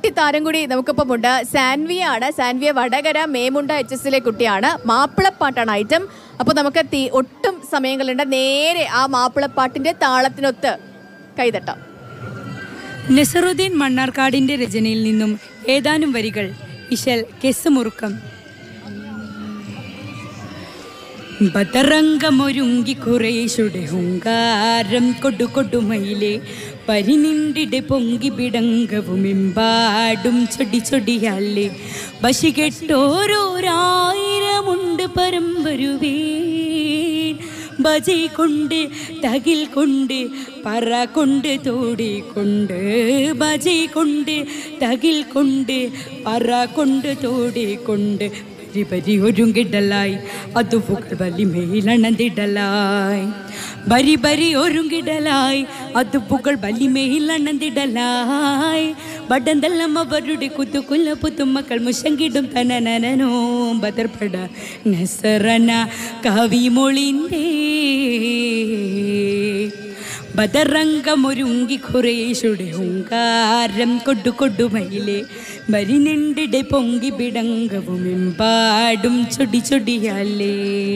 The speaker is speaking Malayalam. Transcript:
കുട്ടി താരം കൂടി നമുക്കിപ്പം ഉണ്ട് സാൻവിയ ആണ് സാൻവിയ വടകര മേമുണ്ട എച്ച് എസിലെ കുട്ടിയാണ് മാപ്പിളപ്പാട്ടാണ് ഐറ്റം അപ്പോൾ നമുക്ക് തീ- ഒട്ടും സമയങ്ങളുണ്ട് നേരെ ആ മാപ്പിളപ്പാട്ടിന്റെ താളത്തിനൊത്ത് കൈതട്ടാം നസറുദ്ദീൻ മണ്ണാർക്കാടിന്റെ രചനയിൽ നിന്നും ഏതാനും വരികൾ ഇശൽ കെസ് മുറുക്കം ബതറംഗമൊരുങ്ങി കുറേശുടെ ഹുങ്കാരം കൊടു കൊടുമയിലെ പരിനിണ്ടിടെ പൊങ്കി ബിടങ്കവുമെമ്പാടും ചൊടി ചൊടിയാലേ ബശി കെട്ടോരോരായിരമുണ്ട് പരമ്പരുവേ ബജി കൊണ്ട് തകിൽ കൊണ്ട് പറ കൊണ്ട് തോടി കൊണ്ട് ബജി കൊണ്ട് തകിൽ കൊണ്ട് പറ കൊണ്ട് തോടി കൊണ്ട് ബരി ബരി ഒരുങ്ങിടലായി അതു പുകൾ വലിമേലണന്തിടലായി ബരി ബരി ഒരുങ്ങിടലായി അത് പുകൾ വലിമേലണന്തിടലായി ബടന്തെല്ലാം അവരുടെ കുത്തുകുല്ല പുത്തുമക്കൾ മുശങ്കിടും തനനനനോ ബദർപട നസറന കവിമൊളിന്തേ ബദറംഗമൊരുങ്ങി കുറേശുടെ ഹുങ്കാരം കൊടു കൊടുമയിലെ മരിനിണ്ടിടെ പൊങ്കി ബിടങ്കവും എമ്പാടും ചൊടി ചൊടിയാലേ